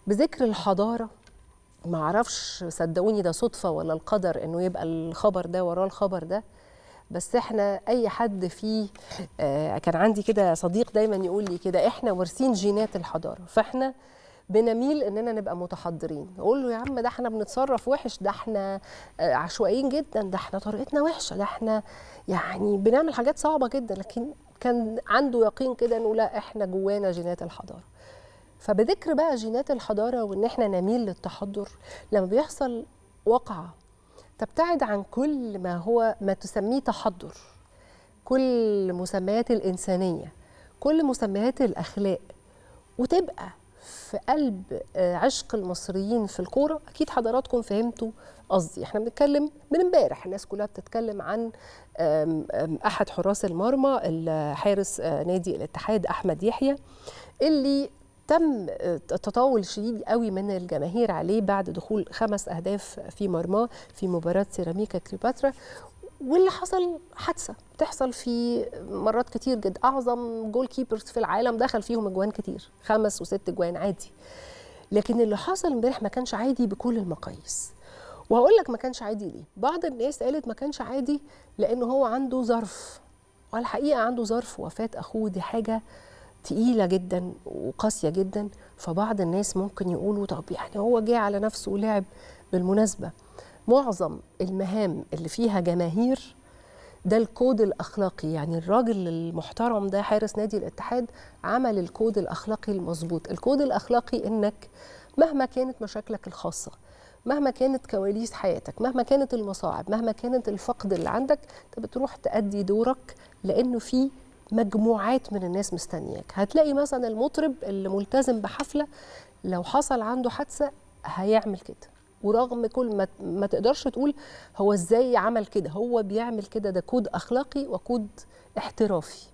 بذكر الحضاره ما اعرفش صدقوني ده صدفه ولا القدر انه يبقى الخبر ده وراه الخبر ده بس احنا اي حد فيه آه كان عندي كده صديق دايما يقول لي كده احنا وارثين جينات الحضاره فاحنا بنميل اننا نبقى متحضرين اقول له يا عم ده احنا بنتصرف وحش ده احنا آه عشوائيين جدا ده احنا طريقتنا وحشه ده احنا يعني بنعمل حاجات صعبه جدا لكن كان عنده يقين كده انه لا احنا جوانا جينات الحضاره فبذكر بقى جينات الحضاره وان احنا نميل للتحضر لما بيحصل وقعه تبتعد عن كل ما هو ما تسميه تحضر كل مسميات الانسانيه كل مسميات الاخلاق وتبقى في قلب عشق المصريين في الكوره اكيد حضراتكم فهمتوا قصدي احنا بنتكلم من امبارح الناس كلها بتتكلم عن احد حراس المرمى الحارس نادي الاتحاد احمد يحيى اللي تم تطاول شديد قوي من الجماهير عليه بعد دخول خمس اهداف في مرماه في مباراه سيراميكا كليوباترا واللي حصل حادثه بتحصل في مرات كتير جدا اعظم جول كيبرز في العالم دخل فيهم اجوان كتير خمس وست اجوان عادي لكن اللي حصل امبارح ما كانش عادي بكل المقاييس وهقول لك ما كانش عادي ليه بعض الناس قالت ما كانش عادي لانه هو عنده ظرف والحقيقه عنده ظرف وفاه اخوه دي حاجه تقيلة جدا وقاسية جدا فبعض الناس ممكن يقولوا طب يعني هو جه على نفسه ولعب بالمناسبة معظم المهام اللي فيها جماهير ده الكود الأخلاقي يعني الراجل المحترم ده حارس نادي الاتحاد عمل الكود الأخلاقي المظبوط الكود الأخلاقي إنك مهما كانت مشاكلك الخاصة مهما كانت كواليس حياتك مهما كانت المصاعب مهما كانت الفقد اللي عندك انت بتروح تأدي دورك لأنه في مجموعات من الناس مستنياك هتلاقي مثلا المطرب اللي ملتزم بحفلة لو حصل عنده حادثة هيعمل كده ورغم كل ما, ما تقدرش تقول هو ازاي عمل كده هو بيعمل كده ده كود أخلاقي وكود احترافي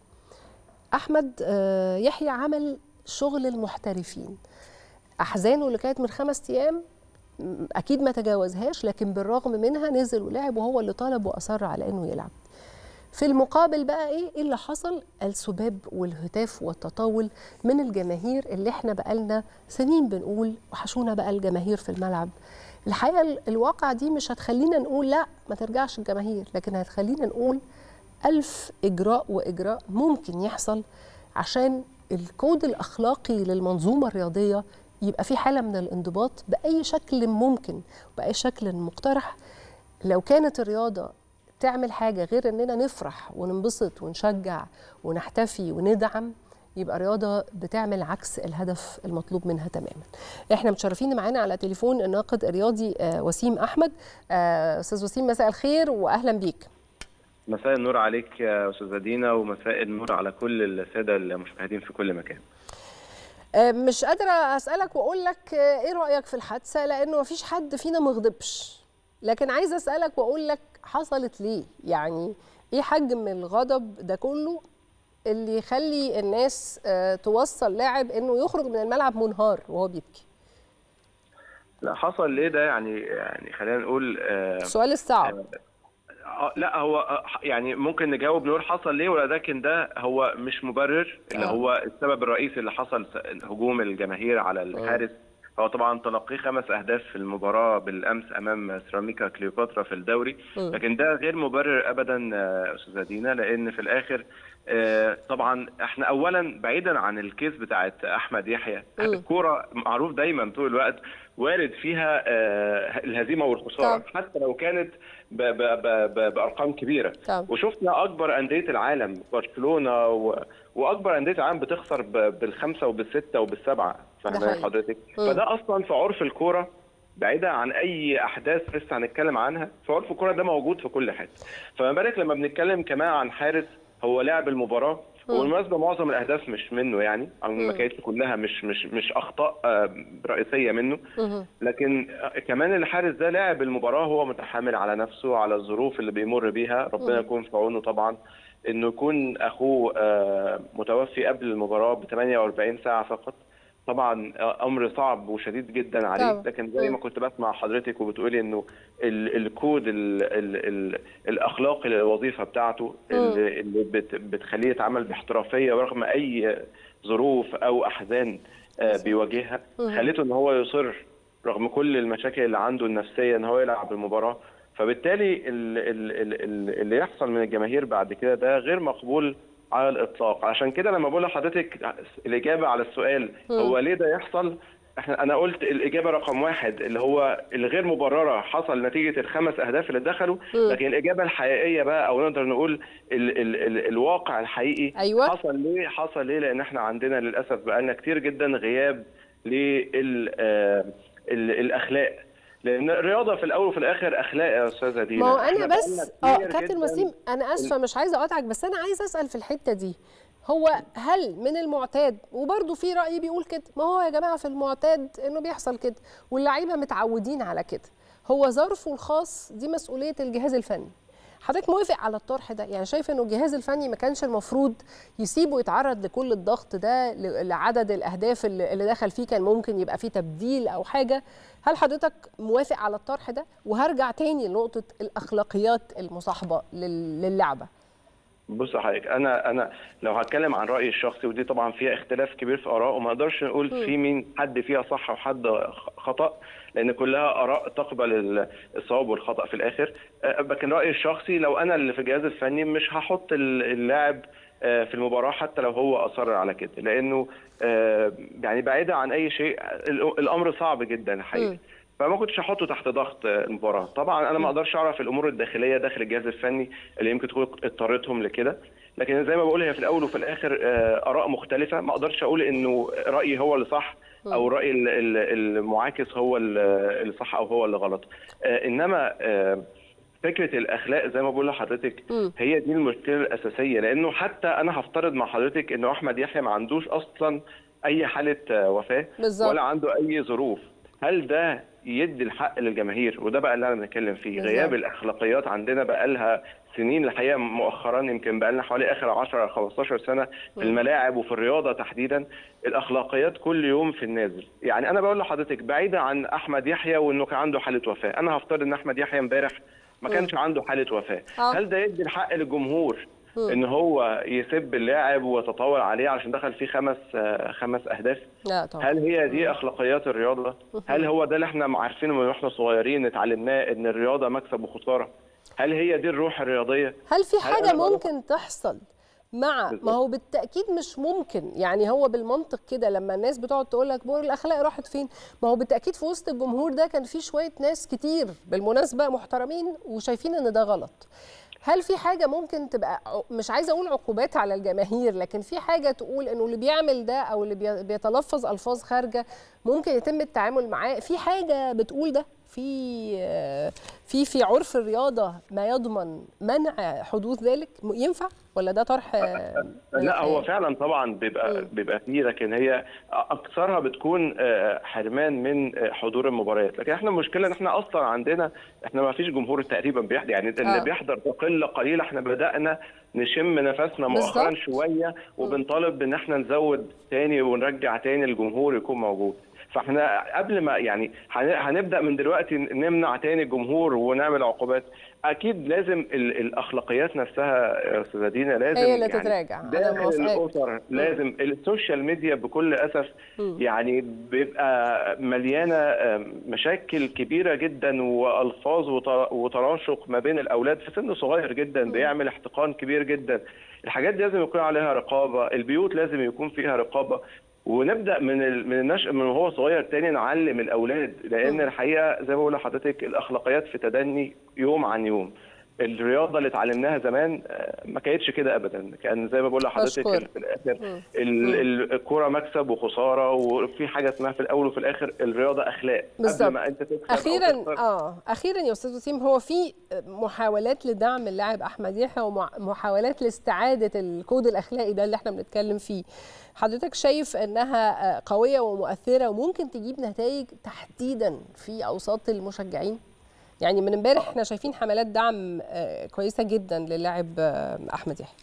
أحمد يحيى عمل شغل المحترفين أحزانه اللي كانت من خمس أيام أكيد ما تجاوزهاش لكن بالرغم منها نزل ولعب وهو اللي طلب وأصر على إنه يلعب في المقابل بقى ايه اللي حصل السباب والهتاف والتطاول من الجماهير اللي احنا بقالنا سنين بنقول وحشونا بقى الجماهير في الملعب الحقيقه الواقع دي مش هتخلينا نقول لا ما ترجعش الجماهير لكن هتخلينا نقول ألف إجراء وإجراء ممكن يحصل عشان الكود الأخلاقي للمنظومة الرياضية يبقى في حالة من الانضباط بأي شكل ممكن بأي شكل مقترح لو كانت الرياضة تعمل حاجة غير إننا نفرح وننبسط ونشجع ونحتفي وندعم يبقى رياضة بتعمل عكس الهدف المطلوب منها تماما احنا متشرفين معانا على تليفون الناقد الرياضي وسيم أحمد أستاذ وسيم مساء الخير وأهلا بيك مساء النور عليك يا أستاذة دينا ومساء النور على كل السادة المشاهدين في كل مكان مش قادرة أسألك وأقول لك إيه رأيك في الحادثة لأنه مفيش حد فينا مغضبش لكن عايزة أسألك وأقول لك حصلت ليه يعني ايه حجم الغضب ده كله اللي يخلي الناس توصل لاعب انه يخرج من الملعب منهار وهو بيبكي لا حصل ليه ده يعني يعني خلينا نقول السؤال الصعب آه لا هو يعني ممكن نجاوب نقول حصل ليه ولكن ده هو مش مبرر اللي آه. هو السبب الرئيسي اللي حصل هجوم الجماهير على الحارس هو طبعا تلقيه خمس اهداف في المباراه بالامس امام سيراميكا كليوباترا في الدوري م. لكن ده غير مبرر ابدا استاذه دينا لان في الاخر طبعا احنا اولا بعيدا عن الكيس بتاعت احمد يحيى الكوره معروف دايما طول الوقت وارد فيها الهزيمه والخساره حتى لو كانت ب ب ب ب بارقام كبيره طب. وشفنا اكبر انديه العالم برشلونه و... واكبر انديه العالم بتخسر ب... بالخمسه وبالسته وبالسبعه فاهمه حضرتك فده اصلا في عرف الكوره بعيدا عن اي احداث لسه هنتكلم عنها في عرف الكوره ده موجود في كل حته فما بالك لما بنتكلم كمان عن حارس هو لاعب المباراه وبالمناسبه معظم الاهداف مش منه يعني ما كانتش كلها مش مش مش اخطاء رئيسيه منه لكن كمان الحارس ده لاعب المباراه هو متحامل على نفسه على الظروف اللي بيمر بيها ربنا يكون في عونه طبعا انه يكون اخوه متوفي قبل المباراه ب 48 ساعه فقط طبعا امر صعب وشديد جدا عليه طبعا. لكن زي ما كنت بسمع حضرتك وبتقولي انه الكود ال ال ال الاخلاقي للوظيفه بتاعته اللي بت بتخليه يتعامل باحترافيه ورغم اي ظروف او احزان بيواجهها خلته ان هو يصر رغم كل المشاكل اللي عنده النفسيه ان هو يلعب المباراه فبالتالي اللي يحصل من الجماهير بعد كده ده غير مقبول على الاطلاق عشان كده لما بقول لحضرتك الاجابه على السؤال هو ليه ده يحصل احنا انا قلت الاجابه رقم واحد اللي هو الغير مبرره حصل نتيجه الخمس اهداف اللي دخلوا لكن الاجابه الحقيقيه بقى او نقدر نقول ال ال ال الواقع الحقيقي أيوة. حصل ليه حصل ليه لان احنا عندنا للاسف بقالنا كتير جدا غياب لل آه الاخلاق لان الرياضه في الاول وفي الاخر اخلاق يا استاذه دينا ما هو انا بس اه كابتن وسيم انا اسفه مش عايزه اقاطعك بس انا عايزه اسال في الحته دي هو هل من المعتاد وبرضه في راي بيقول كده ما هو يا جماعه في المعتاد انه بيحصل كده واللعيبه متعودين على كده هو ظرفه الخاص دي مسؤوليه الجهاز الفني حضرتك موافق على الطرح ده يعني شايف انه الجهاز الفني ما كانش المفروض يسيبه يتعرض لكل الضغط ده لعدد الاهداف اللي دخل فيه كان ممكن يبقى فيه تبديل او حاجه هل حضرتك موافق على الطرح ده وهرجع تاني لنقطه الاخلاقيات المصاحبه للعبه بص حضرتك انا انا لو هتكلم عن رايي الشخصي ودي طبعا فيها اختلاف كبير في اراء وما نقدرش نقول في مين حد فيها صح وحد خطا لان كلها اراء تقبل الصواب والخطا في الاخر لكن رايي الشخصي لو انا اللي في الجهاز الفني مش هحط اللاعب في المباراه حتى لو هو اصر على كده لانه يعني بعيدا عن اي شيء الامر صعب جدا الحقيقه فما كنتش احطه تحت ضغط المباراه طبعا انا ما اقدرش اعرف الامور الداخليه داخل الجهاز الفني اللي يمكن تكون اضطرتهم لكده لكن زي ما بقول هي في الاول وفي الاخر اراء مختلفه ما اقدرش اقول انه رايي هو اللي صح او الراي المعاكس هو اللي صح او هو اللي غلط انما فكره الاخلاق زي ما بقول لحضرتك هي دي المشكله الاساسيه لانه حتى انا هفترض مع حضرتك انه احمد يحيى ما عندوش اصلا اي حاله وفاه بالزبط. ولا عنده اي ظروف هل ده يدي الحق للجماهير وده بقى اللي انا بنتكلم فيه بالزبط. غياب الاخلاقيات عندنا بقى لها سنين الحقيقه مؤخرا يمكن بقى لنا حوالي اخر 10 15 سنه في الملاعب وفي الرياضه تحديدا الاخلاقيات كل يوم في النازل يعني انا بقول لحضرتك بعيدا عن احمد يحيى وانه كان عنده حاله وفاه انا هفترض ان احمد يحيى امبارح ما كانش عنده حاله وفاه هل ده يدي الحق للجمهور ان هو يسب اللاعب ويتطاول عليه عشان دخل فيه خمس خمس اهداف لا طبعا هل هي دي اخلاقيات الرياضه هل هو ده اللي احنا عارفينه من واحنا صغيرين اتعلمناه ان الرياضه مكسب وخساره هل هي دي الروح الرياضيه هل في حاجه ممكن تحصل مع ما هو بالتاكيد مش ممكن يعني هو بالمنطق كده لما الناس بتقعد تقول لك بور الاخلاق راحت فين ما هو بالتاكيد في وسط الجمهور ده كان في شويه ناس كتير بالمناسبه محترمين وشايفين ان ده غلط هل في حاجه ممكن تبقى مش عايزه اقول عقوبات على الجماهير لكن في حاجه تقول انه اللي بيعمل ده او اللي بيتلفظ الفاظ خارجه ممكن يتم التعامل معاه في حاجه بتقول ده في في في عرف الرياضه ما يضمن منع حدوث ذلك ينفع ولا ده طرح لا هو فعلا طبعا بيبقى بيبقى فيه لكن هي اكثرها بتكون حرمان من حضور المباريات لكن احنا المشكله ان احنا اصلا عندنا احنا ما فيش جمهور تقريبا بيحضر يعني اللي آه. بيحضر بقله قليله احنا بدانا نشم نفسنا مؤخرا شويه وبنطالب بان احنا نزود تاني ونرجع تاني الجمهور يكون موجود فاحنا قبل ما يعني هنبدا من دلوقتي نمنع تاني الجمهور ونعمل عقوبات اكيد لازم الاخلاقيات نفسها يا استاذه دينا لازم هي اللي يعني تتراجع داخل الاسر لازم السوشيال ميديا بكل اسف م. يعني بيبقى مليانه مشاكل كبيره جدا والفاظ وتراشق ما بين الاولاد في سن صغير جدا م. بيعمل احتقان كبير جدا الحاجات دي لازم يكون عليها رقابه البيوت لازم يكون فيها رقابه ونبدا من من النشء من وهو صغير تاني نعلم الاولاد لان الحقيقه زي ما بقول لحضرتك الاخلاقيات في تدني يوم عن يوم الرياضه اللي اتعلمناها زمان ما كانتش كده ابدا كان زي ما بقول لحضرتك في الاخر الكوره مكسب وخساره وفي حاجه اسمها في الاول وفي الاخر الرياضه اخلاق بالظبط قبل ما انت تكسب اخيرا اه اخيرا يا استاذ وسيم هو في محاولات لدعم اللاعب احمد يحيى ومحاولات لاستعاده الكود الاخلاقي ده اللي احنا بنتكلم فيه حضرتك شايف انها قويه ومؤثره وممكن تجيب نتائج تحديدا في اوساط المشجعين يعني من امبارح احنا شايفين حملات دعم كويسه جدا للاعب احمد يحيى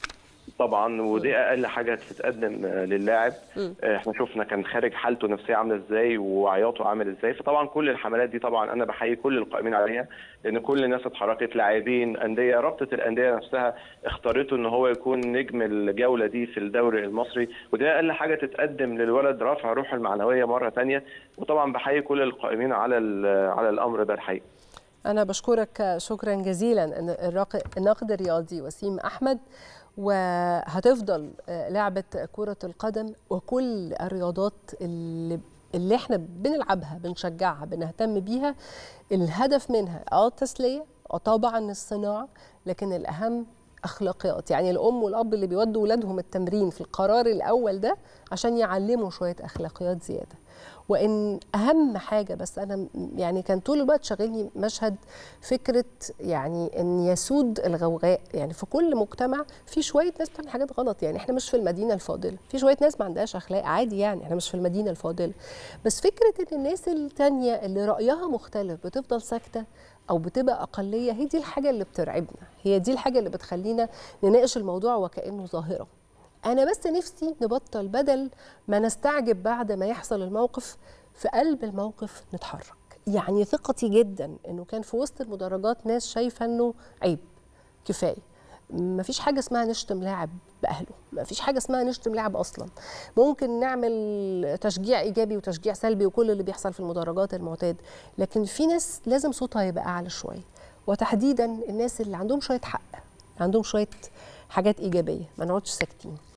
طبعا ودي اقل حاجه تتقدم للاعب احنا شفنا كان خارج حالته النفسيه عامله ازاي وعياطه عامل ازاي فطبعا كل الحملات دي طبعا انا بحيي كل القائمين عليها لان كل الناس اتحركت لاعبين انديه رابطه الانديه نفسها اختارته ان هو يكون نجم الجوله دي في الدوري المصري ودي اقل حاجه تتقدم للولد رفع روحه المعنويه مره ثانيه وطبعا بحيي كل القائمين على على الامر ده الحقيقه أنا بشكرك شكرا جزيلا الناقد الرياضي وسيم أحمد وهتفضل لعبة كرة القدم وكل الرياضات اللي اللي احنا بنلعبها بنشجعها بنهتم بيها الهدف منها اه التسلية اه طبعا الصناعة لكن الأهم اخلاقيات يعني الام والاب اللي بيودوا ولادهم التمرين في القرار الاول ده عشان يعلموا شويه اخلاقيات زياده وان اهم حاجه بس انا يعني كان طول الوقت شاغلني مشهد فكره يعني ان يسود الغوغاء يعني في كل مجتمع في شويه ناس بتعمل حاجات غلط يعني احنا مش في المدينه الفاضله في شويه ناس ما عندهاش اخلاق عادي يعني احنا مش في المدينه الفاضله بس فكره ان الناس التانية اللي رايها مختلف بتفضل ساكته او بتبقى اقليه هي دي الحاجه اللي بترعبنا هي دي الحاجه اللي بتخلينا نناقش الموضوع وكانه ظاهره انا بس نفسي نبطل بدل ما نستعجب بعد ما يحصل الموقف في قلب الموقف نتحرك يعني ثقتي جدا انه كان في وسط المدرجات ناس شايفه انه عيب كفايه مفيش حاجه اسمها نشتم لاعب باهله مفيش حاجه اسمها نشتم لاعب اصلا ممكن نعمل تشجيع ايجابي وتشجيع سلبي وكل اللي بيحصل في المدرجات المعتاد لكن في ناس لازم صوتها يبقى اعلى شويه وتحديدا الناس اللي عندهم شويه حق عندهم شويه حاجات ايجابيه ما نقعدش ساكتين